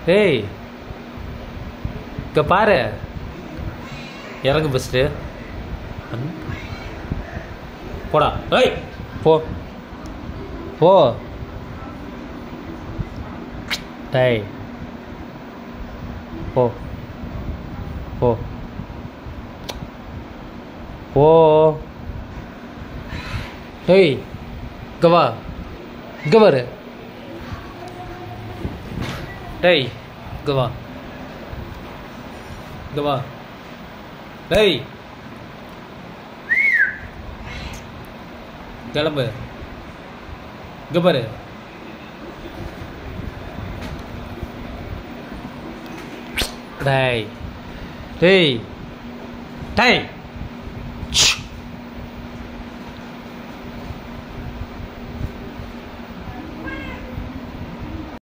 டேய் இங்கே பாரு இறங்கு ஃபஸ்ட்டு போடா ஏய் போ போ டேய் போ போ போ டேய் இங்கே வா இங்கே பாரு டேய் இங்கே வா இங்கே வா டேய் கிளம்பு இங்கே பாரு டேய் டேய் டேய்